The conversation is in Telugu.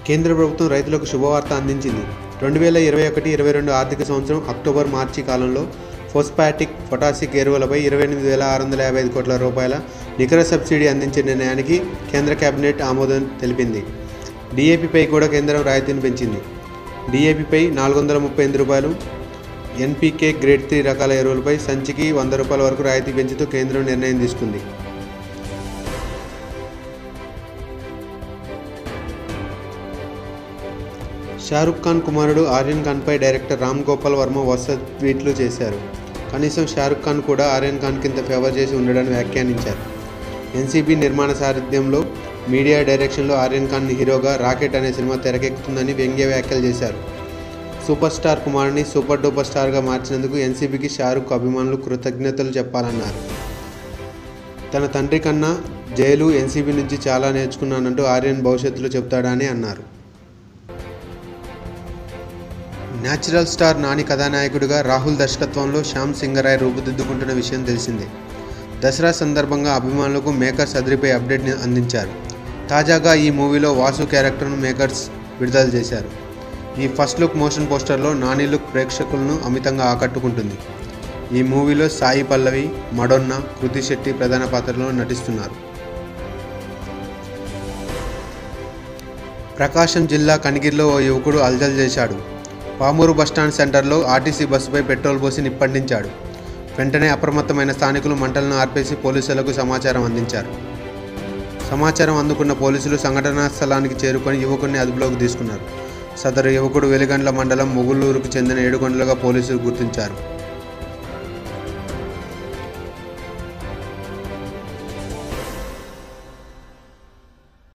కేంద్ర ప్రభుత్వం రైతులకు శుభవార్త అందించింది రెండు వేల ఇరవై ఒకటి ఇరవై రెండు ఆర్థిక సంవత్సరం అక్టోబర్ మార్చి కాలంలో ఫోస్పాటిక్ పొటాసిక్ ఎరువులపై ఇరవై ఎనిమిది వేల ఆరు వందల యాభై ఐదు కోట్ల రూపాయల నికర సబ్సిడీ అందించే నిర్ణయానికి కేంద్ర కేబినెట్ ఆమోదం తెలిపింది డిఏపిపై కూడా కేంద్రం రాయితీని పెంచింది డిఏపిపై నాలుగు వందల ముప్పై ఎనిమిది రూపాయలు ఎన్పికే గ్రేడ్ త్రీ రకాల ఎరువులపై సంచికి వంద రూపాయల వరకు రాయితీ పెంచుతూ కేంద్రం నిర్ణయం తీసుకుంది షారుఖ్ ఖాన్ కుమారుడు ఆర్యన్ ఖాన్పై డైరెక్టర్ రామ్ గోపాల్ వర్మ వరుస ట్వీట్లు చేశారు కనీసం షారుఖ్ ఖాన్ కూడా ఆర్యన్ ఖాన్ కింద ఫేవర్ చేసి ఉండడాన్ని వ్యాఖ్యానించారు ఎన్సీబీ నిర్మాణ సారథ్యంలో మీడియా డైరెక్షన్లో ఆర్యన్ ఖాన్ హీరోగా రాకెట్ అనే సినిమా తెరకెక్కుతుందని వ్యంగ్య వ్యాఖ్యలు చేశారు సూపర్ స్టార్ కుమారుని సూపర్ డూపర్ స్టార్గా మార్చినందుకు ఎన్సీబీకి షారుఖ్ అభిమానులు కృతజ్ఞతలు చెప్పాలన్నారు తన తండ్రి కన్నా జైలు ఎన్సీబీ నుంచి చాలా నేర్చుకున్నానంటూ ఆర్యన్ భవిష్యత్తులో చెప్తాడని అన్నారు న్యాచురల్ స్టార్ నాని కథానాయకుడిగా రాహుల్ దర్శకత్వంలో శ్యామ్ సింగరాయ్ రూపుదిద్దుకుంటున్న విషయం తెలిసిందే దసరా సందర్భంగా అభిమానులకు మేకర్స్ అదిరిపై అప్డేట్ని అందించారు తాజాగా ఈ మూవీలో వాసు క్యారెక్టర్ను మేకర్స్ విడుదల చేశారు ఈ ఫస్ట్ లుక్ మోషన్ పోస్టర్లో నాని లుక్ ప్రేక్షకులను అమితంగా ఆకట్టుకుంటుంది ఈ మూవీలో సాయి పల్లవి మడొన్న కృతి శెట్టి ప్రధాన పాత్రలో నటిస్తున్నారు ప్రకాశం జిల్లా కనిగిరిలో ఓ యువకుడు అల్జల్ చేశాడు పామూరు బస్టాండ్ సెంటర్లో ఆర్టీసీ బస్సుపై పెట్రోల్ పోసి నిప్పండించాడు వెంటనే అప్రమత్తమైన స్థానికులు మంటలను ఆర్పేసి పోలీసులకు సమాచారం అందించారు సమాచారం అందుకున్న పోలీసులు సంఘటనా స్థలానికి చేరుకొని యువకుడిని అదుపులోకి తీసుకున్నారు సదరు యువకుడు వెలిగండ్ల మండలం మొగుళ్ళూరుకు చెందిన ఏడుగొండలుగా పోలీసులు గుర్తించారు